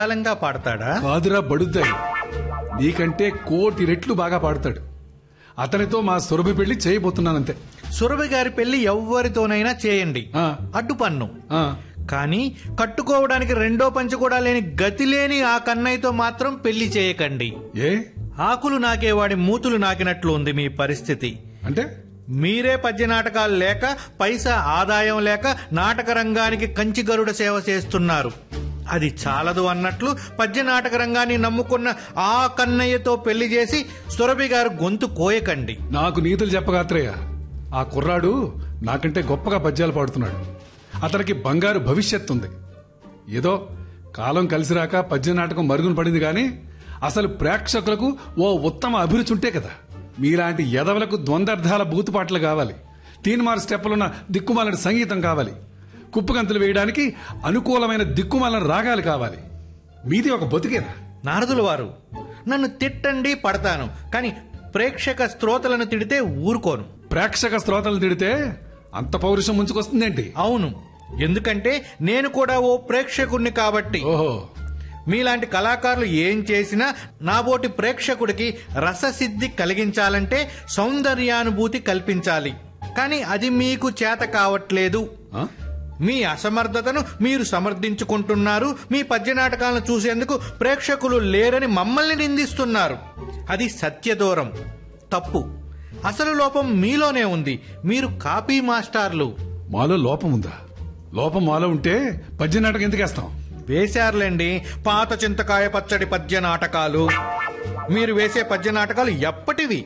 విశాలంగా పాడతాడా కాదురా బడుద్దాయి నీకంటే కోటి రెట్లు బాగా పాడతాడు అతనితో మా సురభి పెళ్లి చేయబోతున్నానంతే సురభి గారి పెళ్లి ఎవ్వరితోనైనా చేయండి ఆ. అడ్డుపన్ను ఆ, కానీ కట్టుకోవడానికి రెండో పంచ కూడా లేని గతి లేని ఆ కన్నయ్యతో మాత్రం పెళ్లి చేయకండి ఏ ఆకులు నాకేవాడి మూతులు నాకినట్లు ఉంది మీ పరిస్థితి అంటే మీరే పద్య నాటకాలు లేక పైసా ఆదాయం లేక నాటక రంగానికి కంచి గరుడ సేవ చేస్తున్నారు అది చాలదు అన్నట్లు పద్య నాటక రంగాన్ని నమ్ముకున్న ఆ కన్నయ్యతో పెళ్లి చేసి సురభి గారు గొంతు కోయకండి నాకు నీతులు చెప్పగాత్రయ్య ఆ కుర్రాడు నాకంటే గొప్పగా పద్యాలు పాడుతున్నాడు అతనికి బంగారు భవిష్యత్తు ఉంది ఏదో కాలం కలిసిరాక పద్య నాటకం మరుగున పడింది కానీ అసలు ప్రేక్షకులకు ఓ ఉత్తమ అభిరుచి ఉంటే కదా మీలాంటి ఎదవలకు ద్వంద్వర్థాల బూతుపాటలు కావాలి తీన్మార్ స్టెప్పులున్న దిక్కుమాలని సంగీతం కావాలి కుప్పగంతులు వేయడానికి అనుకూలమైన దిక్కుమాలని రాగాలు కావాలి మీది ఒక బతుకేనా నారదుల వారు నన్ను తిట్టండి పడతాను కానీ ప్రేక్షక శ్రోతలను తిడితే ఊరుకోను ప్రేక్షక శ్రోతలు తిడితే అంత పౌరుషం ముంచుకొస్తుందేంటి అవును ఎందుకంటే నేను కూడా ఓ ప్రేక్షకుణ్ణి కాబట్టి ఓహో మీలాంటి కళాకారులు ఏం చేసినా నాబోటి ప్రేక్షకుడికి రససిద్ధి కలిగించాలంటే సౌందర్యానుభూతి కల్పించాలి కానీ అది మీకు చేత కావట్లేదు ఆ? మీ అసమర్థతను మీరు సమర్థించుకుంటున్నారు మీ పద్య నాటకాలను చూసేందుకు ప్రేక్షకులు లేరని మమ్మల్ని నిందిస్తున్నారు అది సత్యదూరం తప్పు అసలు లోపం మీలోనే ఉంది మీరు కాపీ మాస్టార్లు మాలో లోపం ఉందా లోపం మాలో ఉంటే పద్య నాటకం ఎందుకేస్తాం వేశారులేండి పాత చింతకాయ పచ్చడి పద్య నాటకాలు మీరు వేసే పద్య నాటకాలు ఎప్పటివి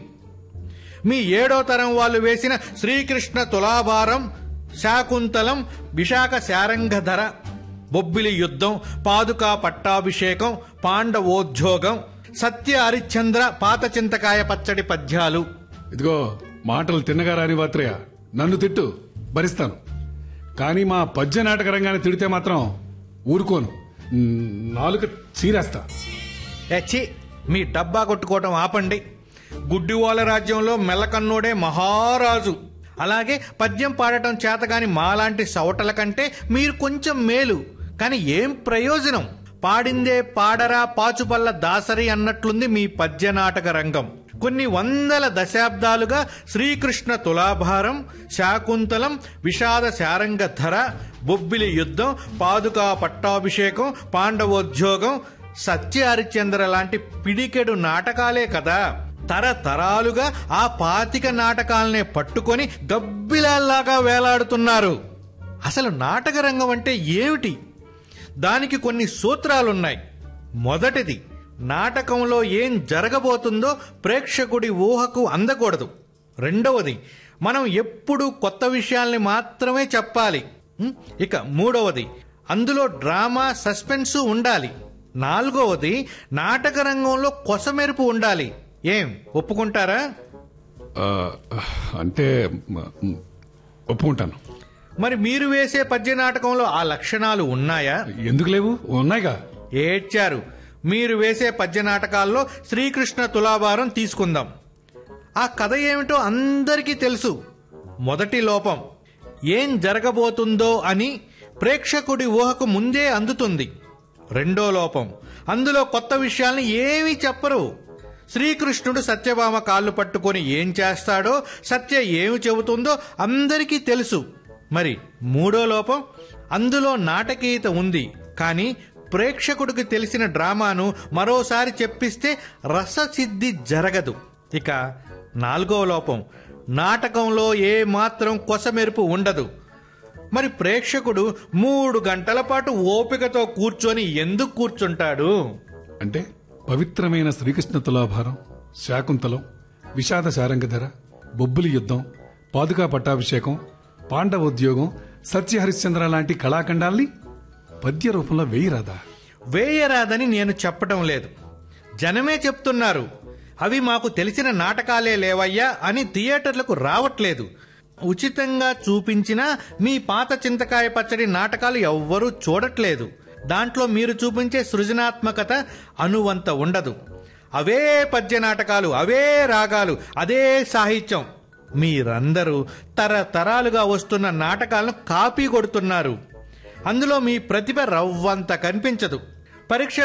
మీ ఏడో తరం వాళ్ళు వేసిన శ్రీకృష్ణ తులాభారం శాకుంతలం విశాఖ శారంగధర బొబ్బిలి యుద్ధం పాదుకా పట్టాభిషేకం పాండవోద్యోగం సత్య హరిశ్చంద్ర పాత చింతకాయ పచ్చడి పద్యాలు ఇదిగో మాటలు తిన్నగా రాని వాత్రయ్య నన్ను తిట్టు భరిస్తాను కానీ మా పద్య నాటక రంగాన్ని తిడితే మాత్రం ఊరుకోను మ్, నాలుక చీరేస్తా ఎచ్చి మీ డబ్బా కొట్టుకోవటం ఆపండి గుడ్డివాళ్ళ రాజ్యంలో మెల్లకన్నోడే మహారాజు అలాగే పద్యం పాడటం చేతగాని మాలాంటి సవటల కంటే మీరు కొంచెం మేలు కానీ ఏం ప్రయోజనం పాడిందే పాడరా పాచుపల్ల దాసరి అన్నట్లుంది మీ పద్య నాటక రంగం కొన్ని వందల దశాబ్దాలుగా శ్రీకృష్ణ తులాభారం శాకుంతలం విషాద శారంగధర బొబ్బిలి యుద్ధం పాదుకా పట్టాభిషేకం పాండవోద్యోగం సత్య హరిశ్చంద్ర లాంటి పిడికెడు నాటకాలే కదా తరతరాలుగా ఆ పాతిక నాటకాలనే పట్టుకొని గబ్బిలాల్లాగా వేలాడుతున్నారు అసలు నాటక రంగం అంటే ఏమిటి దానికి కొన్ని సూత్రాలున్నాయి మొదటిది నాటకంలో ఏం జరగబోతుందో ప్రేక్షకుడి ఊహకు అందకూడదు రెండవది మనం ఎప్పుడూ కొత్త విషయాల్ని మాత్రమే చెప్పాలి ఉం? ఇక మూడవది అందులో డ్రామా సస్పెన్స్ ఉండాలి నాలుగవది నాటక రంగంలో కొసమెరుపు ఉండాలి ఏం ఒప్పుకుంటారా ఆ, అంటే మ, మ్, ఒప్పుకుంటాను మరి మీరు వేసే పద్య నాటకంలో ఆ లక్షణాలు ఉన్నాయా ఎందుకు లేవు ఉన్నాయిగా ఏడ్చారు మీరు వేసే పద్య నాటకాల్లో శ్రీకృష్ణ తులాభారం తీసుకుందాం ఆ కథ ఏమిటో అందరికీ తెలుసు మొదటి లోపం ఏం జరగబోతుందో అని ప్రేక్షకుడి ఊహకు ముందే అందుతుంది రెండో లోపం అందులో కొత్త విషయాల్ని ఏమీ చెప్పరు శ్రీకృష్ణుడు సత్యభామ కాళ్ళు పట్టుకొని ఏం చేస్తాడో సత్య ఏమి చెబుతుందో అందరికీ తెలుసు మరి మూడో లోపం అందులో నాటకీయత ఉంది కానీ ప్రేక్షకుడికి తెలిసిన డ్రామాను మరోసారి చెప్పిస్తే రససిద్ధి జరగదు ఇక నాలుగో లోపం నాటకంలో ఏ మాత్రం కొసమెరుపు ఉండదు మరి ప్రేక్షకుడు మూడు గంటల పాటు ఓపికతో కూర్చొని ఎందుకు కూర్చుంటాడు అంటే పవిత్రమైన శ్రీకృష్ణ తులాభారం శాకుంతలం విషాద శారంగధర బొబ్బులి యుద్ధం పాదుకా పట్టాభిషేకం పాండవోద్యోగం సత్యహరిశ్చంద్ర లాంటి కళాఖండాల్ని పద్య రూపంలో వేయరాదా వేయరాదని నేను చెప్పటం లేదు జనమే చెప్తున్నారు అవి మాకు తెలిసిన నాటకాలే లేవయ్యా అని థియేటర్లకు రావట్లేదు ఉచితంగా చూపించినా మీ పాత చింతకాయ పచ్చడి నాటకాలు ఎవ్వరూ చూడట్లేదు దాంట్లో మీరు చూపించే సృజనాత్మకత అనువంత ఉండదు అవే పద్య నాటకాలు అవే రాగాలు అదే సాహిత్యం మీరందరూ తరతరాలుగా వస్తున్న నాటకాలను కాపీ కొడుతున్నారు అందులో మీ ప్రతిభ రవ్వంత కనిపించదు పరీక్ష